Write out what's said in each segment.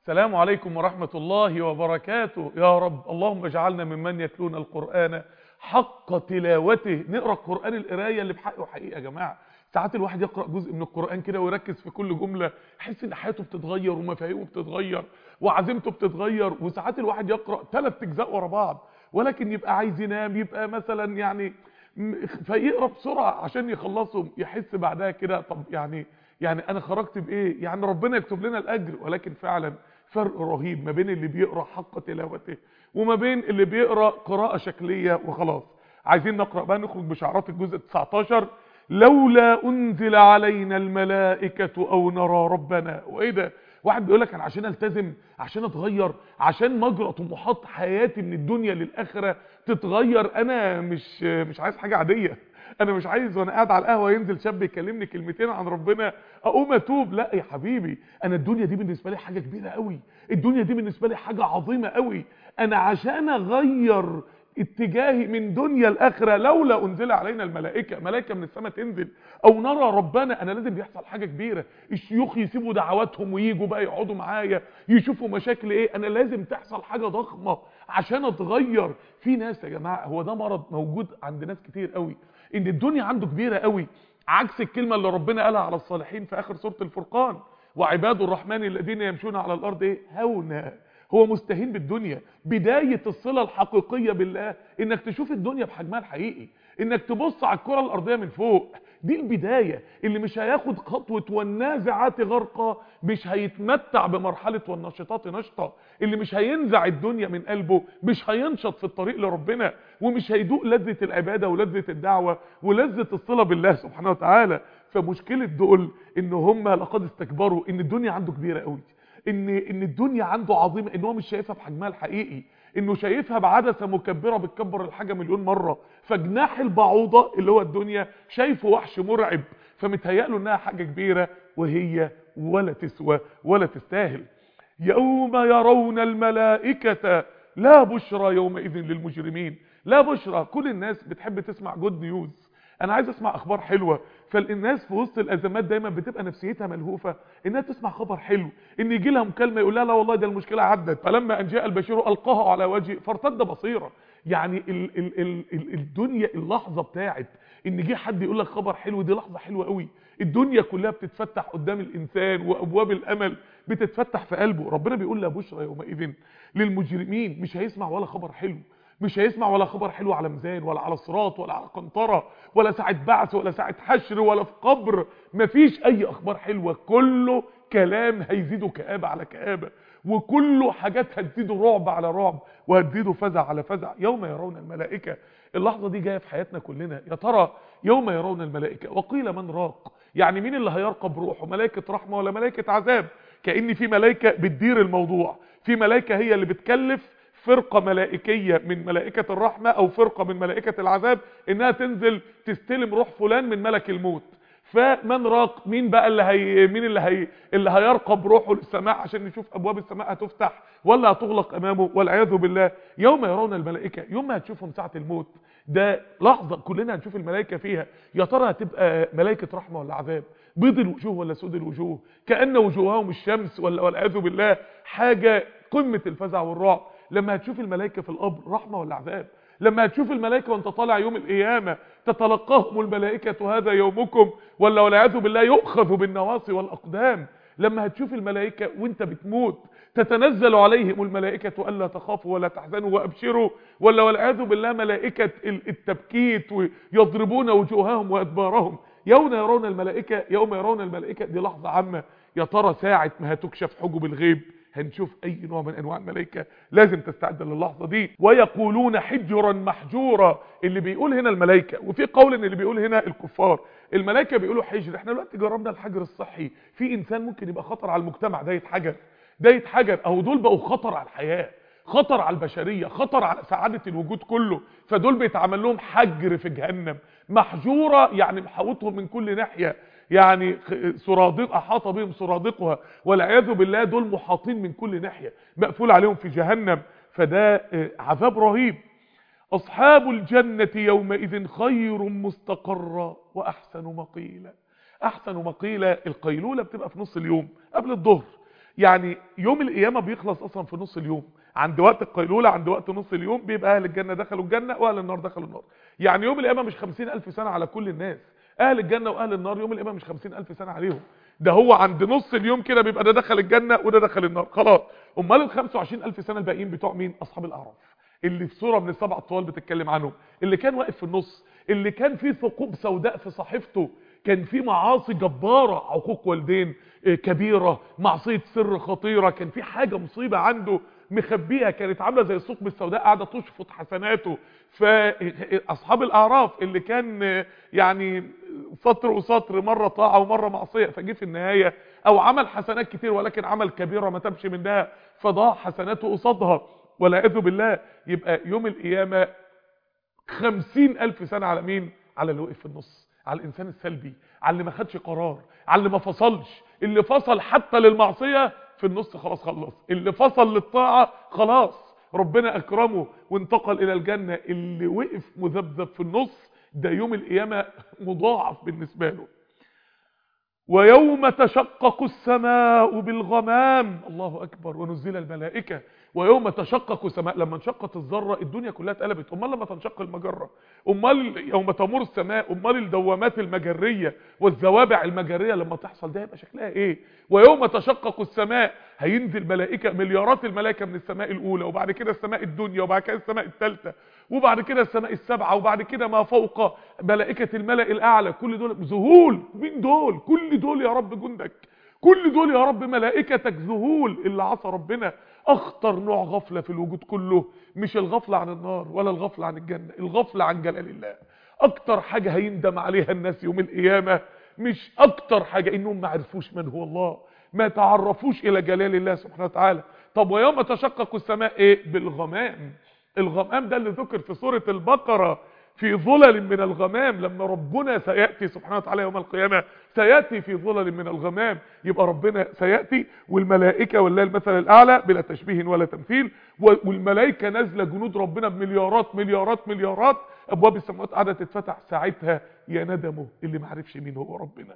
السلام عليكم ورحمة الله وبركاته يا رب اللهم اجعلنا ممن يتلون القرآن حق تلاوته نقرأ القرآن القراية اللي بحقه حقيقة يا جماعة ساعات الواحد يقرأ جزء من القرآن كده ويركز في كل جملة يحس ان حياته بتتغير ومفاهيمه بتتغير وعزيمته بتتغير وساعات الواحد يقرأ ثلاث اجزاء ورا بعض ولكن يبقى عايز ينام يبقى مثلا يعني م- فيقرأ بسرعة عشان يخلصهم يحس بعدها كده طب يعني يعني انا خرجت بايه يعني ربنا يكتب لنا الاجر ولكن فعلا فرق رهيب ما بين اللي بيقرا حق تلاوته وما بين اللي بيقرا قراءه شكليه وخلاص عايزين نقرا بقى نخرج بشعارات الجزء 19 لولا انزل علينا الملائكه او نرى ربنا وايه ده واحد بيقول لك انا عشان التزم عشان اتغير عشان مجرى طموحات حياتي من الدنيا للاخره تتغير انا مش مش عايز حاجه عاديه انا مش عايز وانا قاعد على القهوه ينزل شاب يكلمني كلمتين عن ربنا اقوم اتوب لا يا حبيبي انا الدنيا دي بالنسبه لي حاجه كبيره قوي الدنيا دي بالنسبه لي حاجه عظيمه قوي انا عشان اغير اتجاهي من دنيا الاخره لولا انزل علينا الملائكه ملائكه من السماء تنزل او نرى ربنا انا لازم يحصل حاجه كبيره الشيوخ يسيبوا دعواتهم ويجوا بقى يقعدوا معايا يشوفوا مشاكل ايه انا لازم تحصل حاجه ضخمه عشان اتغير في ناس يا جماعه هو ده مرض موجود عند ناس كتير قوي ان الدنيا عنده كبيره قوي عكس الكلمه اللي ربنا قالها على الصالحين في اخر سوره الفرقان وعباد الرحمن الذين يمشون على الارض ايه هونا هو مستهين بالدنيا بداية الصلة الحقيقية بالله انك تشوف الدنيا بحجمها الحقيقي انك تبص على الكرة الارضية من فوق دي البداية اللي مش هياخد خطوة والنازعات غرقة مش هيتمتع بمرحلة والنشطات نشطة اللي مش هينزع الدنيا من قلبه مش هينشط في الطريق لربنا ومش هيدوق لذة العبادة ولذة الدعوة ولذة الصلة بالله سبحانه وتعالى فمشكلة دول ان هم لقد استكبروا ان الدنيا عنده كبيرة قوي ان ان الدنيا عنده عظيمه ان هو مش شايفها بحجمها الحقيقي انه شايفها بعدسه مكبره بتكبر الحاجه مليون مره فجناح البعوضه اللي هو الدنيا شايفه وحش مرعب فمتهيأ له انها حاجه كبيره وهي ولا تسوى ولا تستاهل يوم يرون الملائكه لا بشرى يومئذ للمجرمين لا بشرى كل الناس بتحب تسمع جود نيوز انا عايز اسمع اخبار حلوه فالناس في وسط الازمات دايما بتبقى نفسيتها ملهوفه انها تسمع خبر حلو ان يجي لها مكالمه يقول لها لا والله ده المشكله عدت فلما ان جاء البشير القاه على وجهه فارتد بصيره يعني ال ال ال ال الدنيا اللحظه بتاعت ان جه حد يقول لك خبر حلو دي لحظه حلوه قوي الدنيا كلها بتتفتح قدام الانسان وابواب الامل بتتفتح في قلبه ربنا بيقول لا بشرى يومئذ للمجرمين مش هيسمع ولا خبر حلو مش هيسمع ولا خبر حلو على ميزان ولا على صراط ولا على قنطرة ولا ساعة بعث ولا ساعة حشر ولا في قبر مفيش اي اخبار حلوة كله كلام هيزيده كآبة على كآبة وكله حاجات هتزيده رعب على رعب وهتزيده فزع على فزع يوم يرون الملائكة اللحظة دي جاية في حياتنا كلنا يا ترى يوم يرون الملائكة وقيل من راق يعني مين اللي هيرقى بروحه ملائكة رحمة ولا ملائكة عذاب كأن في ملائكة بتدير الموضوع في ملائكة هي اللي بتكلف فرقة ملائكية من ملائكة الرحمة او فرقة من ملائكة العذاب انها تنزل تستلم روح فلان من ملك الموت فمن راق مين بقى اللي هي مين اللي هي اللي هيرقب روحه للسماء عشان نشوف ابواب السماء هتفتح ولا هتغلق امامه والعياذ بالله يوم يرون الملائكه يوم ما هتشوفهم ساعه الموت ده لحظه كلنا هنشوف الملائكه فيها يا ترى هتبقى ملائكه رحمه ولا عذاب بيض الوجوه ولا سود الوجوه كان وجوههم الشمس ولا والعياذ بالله حاجه قمه الفزع والرعب لما هتشوف الملائكة في القبر رحمة ولا عذاب لما هتشوف الملائكة وانت طالع يوم القيامة تتلقاهم الملائكة هذا يومكم ولا والعياذ بالله يؤخذ بالنواصي والأقدام لما هتشوف الملائكة وانت بتموت تتنزل عليهم الملائكة ألا تخافوا ولا تحزنوا وأبشروا ولا والعياذ بالله ملائكة التبكيت ويضربون وجوههم وأدبارهم يوم يرون الملائكة يوم يرون الملائكة دي لحظة عامة يا ترى ساعة ما هتكشف حجب الغيب هنشوف اي نوع من انواع الملائكه لازم تستعد للحظه دي ويقولون حجرا محجورا اللي بيقول هنا الملائكه وفي قول ان اللي بيقول هنا الكفار الملائكه بيقولوا حجر احنا دلوقتي جربنا الحجر الصحي في انسان ممكن يبقى خطر على المجتمع ده يتحجر ده يتحجر اهو دول بقوا خطر على الحياه خطر على البشريه خطر على سعاده الوجود كله فدول بيتعمل لهم حجر في جهنم محجوره يعني محوطهم من كل ناحيه يعني سرادق احاط بهم سرادقها والعياذ بالله دول محاطين من كل ناحيه مقفول عليهم في جهنم فده عذاب رهيب اصحاب الجنه يومئذ خير مستقرا واحسن مقيلا احسن مقيله القيلوله بتبقى في نص اليوم قبل الظهر يعني يوم القيامة بيخلص اصلا في نص اليوم عند وقت القيلولة عند وقت نص اليوم بيبقى اهل الجنة دخلوا الجنة واهل النار دخلوا النار يعني يوم القيامة مش خمسين الف سنة على كل الناس اهل الجنة واهل النار يوم القيامة مش خمسين الف سنة عليهم ده هو عند نص اليوم كده بيبقى ده دخل الجنة وده دخل النار خلاص امال ال 25 الف سنة الباقيين بتوع مين اصحاب الاعراف اللي في صورة من السبع الطوال بتتكلم عنهم اللي كان واقف في النص اللي كان فيه ثقوب سوداء في صحيفته كان في معاصي جبارة عقوق والدين كبيرة معصية سر خطيرة كان في حاجة مصيبة عنده مخبيها كانت عاملة زي الثقب السوداء قاعدة تشفط حسناته فأصحاب الأعراف اللي كان يعني سطر وسطر مرة طاعة ومرة معصية فجي في النهاية أو عمل حسنات كتير ولكن عمل كبيرة ما تمشي منها فضاع حسناته قصادها والعياذ بالله يبقى يوم القيامة خمسين ألف سنة على مين؟ على اللي وقف في النص على الإنسان السلبي على اللي ما خدش قرار على اللي ما فصلش اللي فصل حتى للمعصية في النص خلاص خلص اللي فصل للطاعة خلاص ربنا أكرمه وانتقل إلى الجنة اللي وقف مذبذب في النص ده يوم القيامة مضاعف بالنسبة له ويوم تشقق السماء بالغمام الله أكبر ونزل الملائكة ويوم تشقق السماء لما انشقت الذره الدنيا كلها اتقلبت امال لما تنشق المجره امال يوم تمر السماء امال الدوامات المجريه والزوابع المجريه لما تحصل ده هيبقى شكلها ايه ويوم تشقق السماء هينزل ملائكه مليارات الملائكه من السماء الاولى وبعد كده السماء الدنيا وبعد كده السماء الثالثه وبعد كده السماء السبعه وبعد كده ما فوق ملائكه الملأ الاعلى كل دول ذهول مين دول كل دول يا رب جندك كل دول يا رب ملائكتك ذهول اللي عصى ربنا اخطر نوع غفلة في الوجود كله مش الغفلة عن النار ولا الغفلة عن الجنة الغفلة عن جلال الله اكتر حاجة هيندم عليها الناس يوم القيامة مش اكتر حاجة انهم ما عرفوش من هو الله ما تعرفوش الى جلال الله سبحانه وتعالى طب ويوم تشقق السماء ايه بالغمام الغمام ده اللي ذكر في سورة البقرة في ظلل من الغمام لما ربنا سيأتي سبحانه وتعالى يوم القيامة سيأتي في ظلل من الغمام يبقى ربنا سيأتي والملائكة والله المثل الأعلى بلا تشبيه ولا تمثيل والملائكة نازلة جنود ربنا بمليارات مليارات مليارات أبواب السماوات قاعدة تتفتح ساعتها يا ندمه اللي ما عرفش مين هو ربنا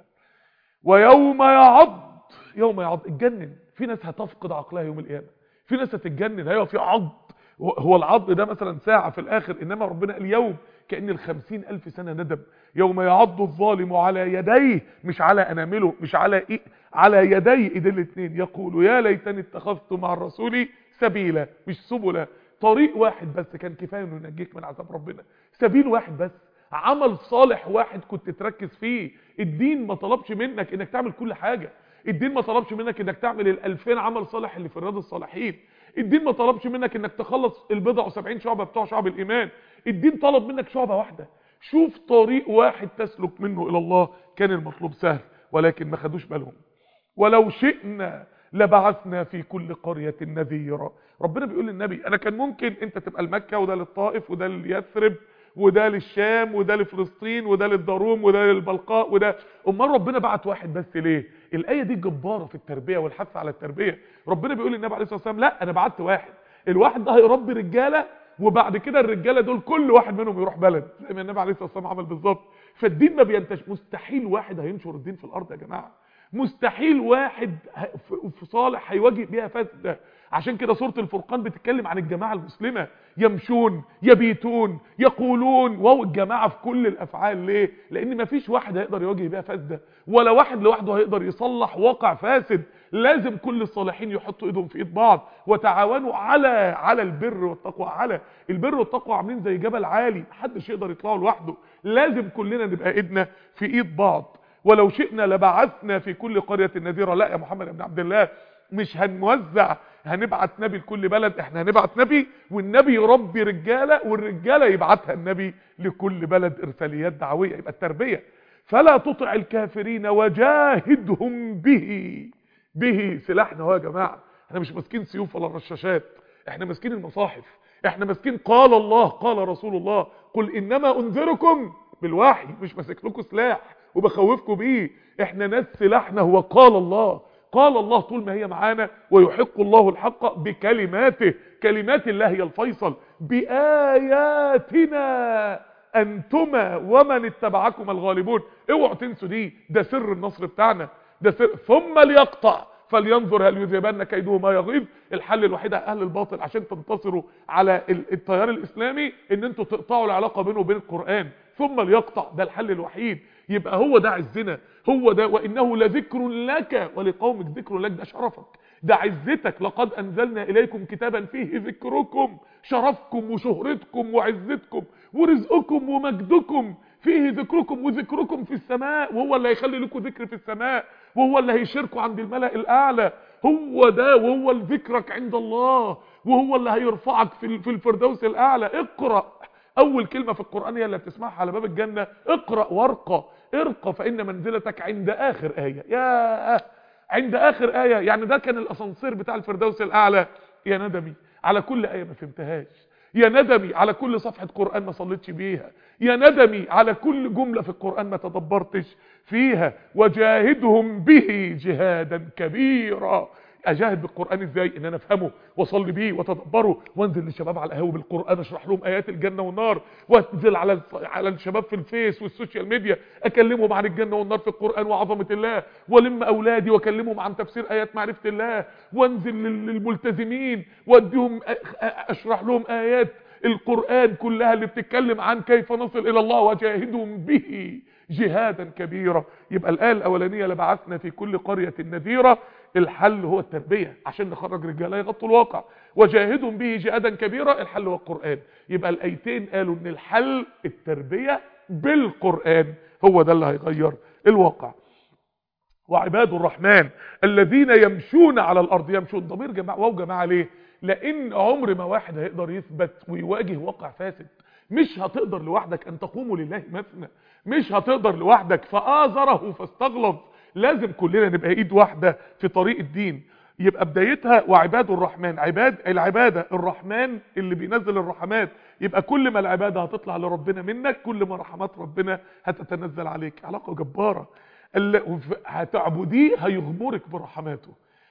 ويوم يعض يوم يعض اتجنن في ناس هتفقد عقلها يوم القيامة في ناس هتتجنن ايوه في عض هو العض ده مثلا ساعة في الآخر إنما ربنا قال يوم كأن الخمسين ألف سنة ندم يوم يعض الظالم على يديه مش على أنامله مش على إيه على يدي إيدي الاثنين يقول يا ليتني اتخذت مع الرسول سبيلا مش سبلا طريق واحد بس كان كفاية انه ينجيك من عذاب ربنا سبيل واحد بس عمل صالح واحد كنت تركز فيه الدين ما طلبش منك انك تعمل كل حاجة الدين ما طلبش منك انك تعمل الالفين عمل صالح اللي في رياض الصالحين الدين ما طلبش منك انك تخلص البضع وسبعين شعبة بتوع شعب الايمان الدين طلب منك شعبة واحدة شوف طريق واحد تسلك منه الى الله كان المطلوب سهل ولكن ما خدوش بالهم ولو شئنا لبعثنا في كل قرية نذيرا ربنا بيقول للنبي انا كان ممكن انت تبقى المكة وده للطائف وده ليثرب وده للشام وده لفلسطين وده للداروم وده للبلقاء وده امال ربنا بعت واحد بس ليه الايه دي جباره في التربيه والحث على التربيه ربنا بيقول للنبي عليه الصلاه والسلام لا انا بعت واحد الواحد ده هيربي رجاله وبعد كده الرجاله دول كل واحد منهم يروح بلد زي ما النبي عليه الصلاه والسلام عمل بالظبط فالدين ما بينتش مستحيل واحد هينشر الدين في الارض يا جماعه مستحيل واحد في صالح هيواجه بيها فاسده عشان كده سورة الفرقان بتتكلم عن الجماعة المسلمة يمشون يبيتون يقولون واو الجماعة في كل الأفعال ليه؟ لأن مفيش واحد هيقدر يواجه بيها فاسدة ولا واحد لوحده هيقدر يصلح واقع فاسد لازم كل الصالحين يحطوا ايدهم في ايد بعض وتعاونوا على على البر والتقوى على البر والتقوى عاملين زي جبل عالي محدش يقدر يطلعه لوحده لازم كلنا نبقى ايدنا في ايد بعض ولو شئنا لبعثنا في كل قرية نذيرا لا يا محمد بن عبد الله مش هنوزع هنبعت نبي لكل بلد احنا هنبعت نبي والنبي يربي رجالة والرجالة يبعتها النبي لكل بلد ارساليات دعوية يبقى التربية فلا تطع الكافرين وجاهدهم به به سلاحنا هو يا جماعة احنا مش ماسكين سيوف ولا رشاشات احنا ماسكين المصاحف احنا ماسكين قال الله قال رسول الله قل انما انذركم بالوحي مش ماسك لكم سلاح وبخوفكم بيه احنا ناس سلاحنا هو قال الله قال الله طول ما هي معانا ويحق الله الحق بكلماته كلمات الله هي الفيصل بآياتنا أنتما ومن اتبعكم الغالبون اوعوا تنسوا دي ده سر النصر بتاعنا ده سر ثم ليقطع فلينظر هل يذهبن كيده ما يغيظ الحل الوحيد على اهل الباطل عشان تنتصروا على ال- التيار الاسلامي ان انتوا تقطعوا العلاقه بينه وبين القران ثم ليقطع ده الحل الوحيد يبقى هو ده عزنا هو ده وانه لذكر لك ولقومك ذكر لك ده شرفك ده عزتك لقد انزلنا اليكم كتابا فيه ذكركم شرفكم وشهرتكم وعزتكم ورزقكم ومجدكم فيه ذكركم وذكركم في السماء وهو اللي هيخلي لكم ذكر في السماء وهو اللي هيشاركوا عند الملأ الأعلى هو ده وهو اللي ذكرك عند الله وهو اللي هيرفعك في ال- في الفردوس الأعلى اقرأ أول كلمة في القرآن هي اللي بتسمعها على باب الجنة اقرأ وارقى ارقى فإن منزلتك عند آخر آية يا عند آخر آية يعني ده كان الأسانسير بتاع الفردوس الأعلى يا ندمي على كل آية ما فهمتهاش يا ندمي على كل صفحة قرآن ما صليتش بيها يا ندمي على كل جملة في القرآن ما تدبرتش فيها وجاهدهم به جهادا كبيرا اجاهد بالقران ازاي ان انا افهمه واصلي بيه واتدبره وانزل للشباب على القهاوي بالقران اشرح لهم ايات الجنه والنار وانزل على الص- على الشباب في الفيس والسوشيال ميديا اكلمهم عن الجنه والنار في القران وعظمه الله والم اولادي واكلمهم عن تفسير ايات معرفه الله وانزل لل- للملتزمين واديهم أ- أ- اشرح لهم ايات القرآن كلها اللي بتتكلم عن كيف نصل إلى الله وجاهدهم به جهادا كبيرا يبقى الآية الأولانية لبعثنا في كل قرية نذيرة الحل هو التربية عشان نخرج رجالة يغطوا الواقع وجاهدهم به جهادا كبيرا الحل هو القرآن يبقى الآيتين قالوا ان الحل التربية بالقرآن هو ده اللي هيغير الواقع وعباد الرحمن الذين يمشون على الارض يمشون ضمير جماعه واو جماعه ليه لان عمر ما واحد هيقدر يثبت ويواجه واقع فاسد مش هتقدر لوحدك ان تقوموا لله مثنى مش هتقدر لوحدك فآزره فاستغلظ لازم كلنا نبقى ايد واحده في طريق الدين يبقى بدايتها وعباد الرحمن عباد العباده الرحمن اللي بينزل الرحمات يبقى كل ما العباده هتطلع لربنا منك كل ما رحمات ربنا هتتنزل عليك علاقه جباره ال- هتعبديه هيغمرك برحماته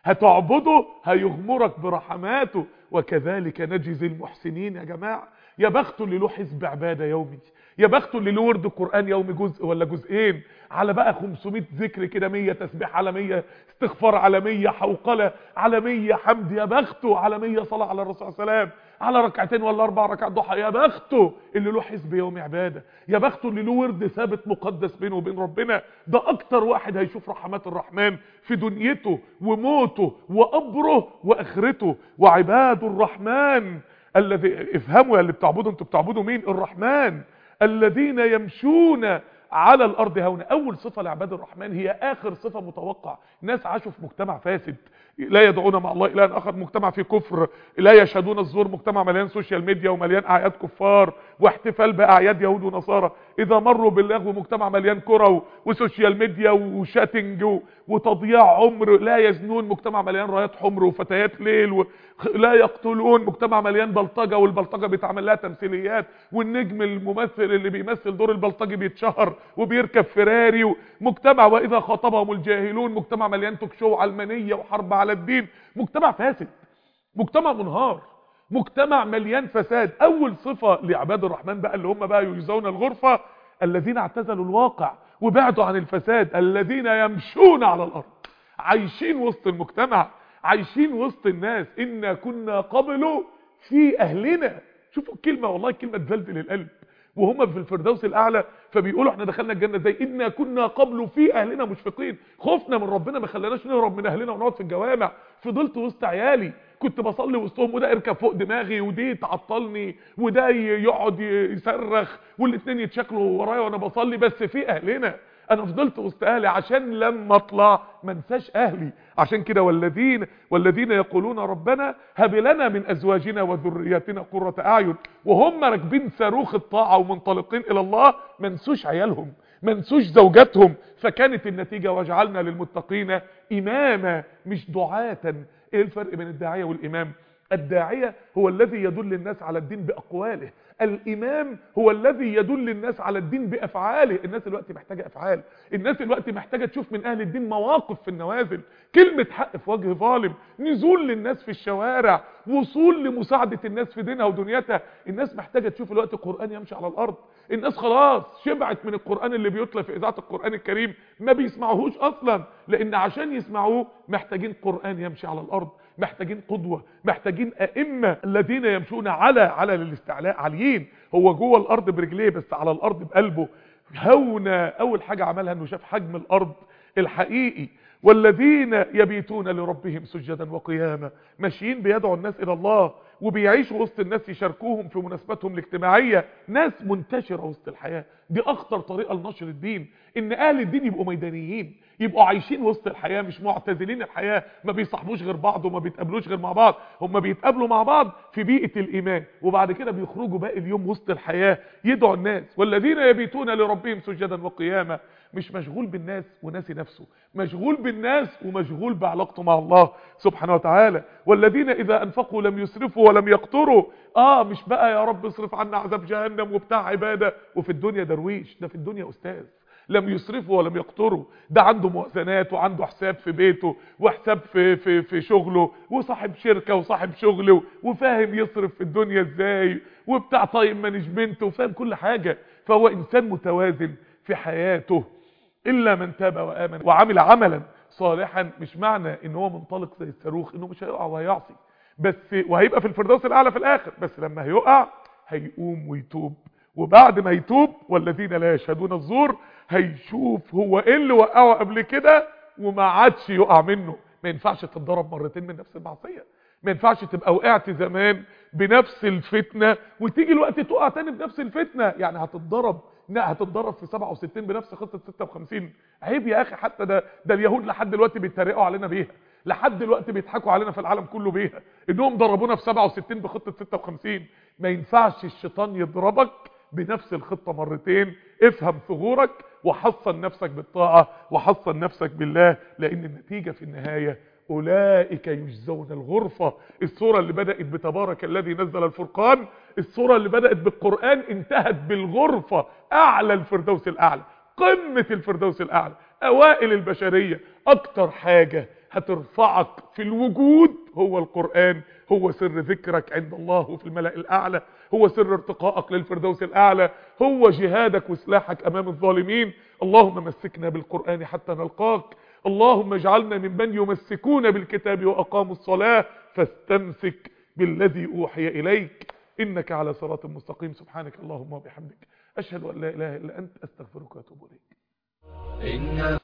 هتعبده هيغمرك برحماته وكذلك نجزي المحسنين يا جماعة يا بخت اللي له حزب عبادة يومي يا بخت اللي له ورد قرآن يومي جزء ولا جزئين على بقى 500 ذكر كده 100 تسبيح على 100 استغفار على 100 حوقلة على 100 حمد يا بخته على 100 صلاة على الرسول صلى الله عليه وسلم على ركعتين ولا اربع ركعات ضحى يا بخته اللي له حزب يومي عباده يا بخته اللي له ورد ثابت مقدس بينه وبين ربنا ده اكتر واحد هيشوف رحمات الرحمن في دنيته وموته وقبره واخرته وعباد الرحمن الذي افهموا يا اللي بتعبدوا انتوا بتعبدوا مين الرحمن الذين يمشون على الارض هونا اول صفه لعباد الرحمن هي اخر صفه متوقع ناس عاشوا في مجتمع فاسد لا يدعون مع الله الها اخر مجتمع فيه كفر لا يشهدون الزور مجتمع مليان سوشيال ميديا ومليان اعياد كفار واحتفال باعياد يهود ونصارى اذا مروا باللغو مجتمع مليان كره وسوشيال ميديا وشاتنج و- وتضييع عمر لا يزنون مجتمع مليان رايات حمر وفتيات ليل و... لا يقتلون مجتمع مليان بلطجة والبلطجة بيتعمل لها تمثيليات والنجم الممثل اللي بيمثل دور البلطجي بيتشهر وبيركب فيراري مجتمع واذا خاطبهم الجاهلون مجتمع مليان توك شو علمانية وحرب على الدين مجتمع فاسد مجتمع منهار مجتمع مليان فساد اول صفة لعباد الرحمن بقى اللي هم بقى يجزون الغرفة الذين اعتزلوا الواقع وبعدوا عن الفساد الذين يمشون على الارض عايشين وسط المجتمع عايشين وسط الناس إنا كنا قبل في أهلنا شوفوا الكلمة والله الكلمة تزلزل القلب وهم في الفردوس الأعلى فبيقولوا احنا دخلنا الجنة ازاي إنا كنا قبل في أهلنا مشفقين خوفنا من ربنا ما خلاناش نهرب من أهلنا ونقعد في الجوامع فضلت وسط عيالي كنت بصلي وسطهم وده يركب فوق دماغي ودي تعطلني وده ي- يقعد ي- يصرخ والاتنين يتشكلوا ورايا وانا بصلي بس في اهلنا انا فضلت وسط اهلي عشان لما اطلع ما انساش اهلي عشان كده والذين والذين يقولون ربنا هب لنا من ازواجنا وذرياتنا قرة اعين وهم راكبين صاروخ الطاعه ومنطلقين الى الله ما نسوش عيالهم ما نسوش زوجاتهم فكانت النتيجه وجعلنا للمتقين اماما مش دعاة ايه الفرق بين الداعيه والامام الداعية هو الذي يدل الناس على الدين بأقواله الإمام هو الذي يدل الناس على الدين بأفعاله الناس الوقت محتاجة أفعال الناس الوقت محتاجة تشوف من أهل الدين مواقف في النوازل كلمة حق في وجه ظالم نزول للناس في الشوارع وصول لمساعدة الناس في دينها ودنيتها الناس محتاجة تشوف الوقت القرآن يمشي على الأرض الناس خلاص شبعت من القرآن اللي بيتلى في إذاعة القرآن الكريم ما بيسمعوهوش أصلا لأن عشان يسمعوه محتاجين قرآن يمشي على الأرض محتاجين قدوة محتاجين أئمة الذين يمشون على على الاستعلاء عاليين هو جوه الأرض برجليه بس على الأرض بقلبه هونا أول حاجة عملها أنه شاف حجم الأرض الحقيقي والذين يبيتون لربهم سجدا وقياما ماشيين بيدعوا الناس إلى الله وبيعيشوا وسط الناس يشاركوهم في مناسباتهم الاجتماعية ناس منتشرة وسط الحياة دي أخطر طريقة لنشر الدين إن أهل الدين يبقوا ميدانيين يبقوا عايشين وسط الحياة مش معتزلين الحياة ما بيصاحبوش غير بعض وما بيتقابلوش غير مع بعض هم بيتقابلوا مع بعض في بيئة الإيمان وبعد كده بيخرجوا باقي اليوم وسط الحياة يدعوا الناس والذين يبيتون لربهم سجدا وقياما مش مشغول بالناس وناسي نفسه مشغول بالناس ومشغول بعلاقته مع الله سبحانه وتعالى والذين إذا أنفقوا لم يسرفوا ولم يقتروا آه مش بقى يا رب اصرف عنا عذاب جهنم وبتاع عبادة وفي الدنيا درويش ده في الدنيا أستاذ لم يسرفوا ولم يقتروا ده عنده موازنات وعنده حساب في بيته وحساب في في في شغله وصاحب شركه وصاحب شغله وفاهم يصرف في الدنيا ازاي وبتاع طيب مانجمنت وفاهم كل حاجه فهو انسان متوازن في حياته الا من تاب وامن وعمل عملا صالحا مش معنى ان هو منطلق زي الصاروخ انه مش هيقع وهيعصي بس وهيبقى في الفردوس الاعلى في الاخر بس لما هيقع هيقوم ويتوب وبعد ما يتوب والذين لا يشهدون الزور هيشوف هو ايه اللي وقعه قبل كده وما عادش يقع منه ما ينفعش تتضرب مرتين من نفس المعصيه ما ينفعش تبقى وقعت زمان بنفس الفتنه وتيجي الوقت تقع تاني بنفس الفتنه يعني هتتضرب لا هتتضرب في 67 بنفس خطه 56 عيب يا اخي حتى ده ده اليهود لحد دلوقتي بيتريقوا علينا بيها لحد دلوقتي بيضحكوا علينا في العالم كله بيها انهم ضربونا في 67 بخطه 56 ما ينفعش الشيطان يضربك بنفس الخطة مرتين افهم ثغورك وحصن نفسك بالطاعة وحصن نفسك بالله لان النتيجة في النهاية أولئك يجزون الغرفة الصورة اللي بدأت بتبارك الذي نزل الفرقان الصورة اللي بدأت بالقرآن انتهت بالغرفة أعلى الفردوس الأعلى قمة الفردوس الأعلى أوائل البشرية أكتر حاجة هترفعك في الوجود هو القرآن هو سر ذكرك عند الله في الملأ الأعلى هو سر ارتقائك للفردوس الأعلى هو جهادك وسلاحك أمام الظالمين اللهم مسكنا بالقرآن حتى نلقاك اللهم اجعلنا ممن يمسكون بالكتاب وأقاموا الصلاة فاستمسك بالذي أوحي إليك إنك على صراط مستقيم سبحانك اللهم وبحمدك أشهد أن لا إله إلا أنت أستغفرك وأتوب إليك إن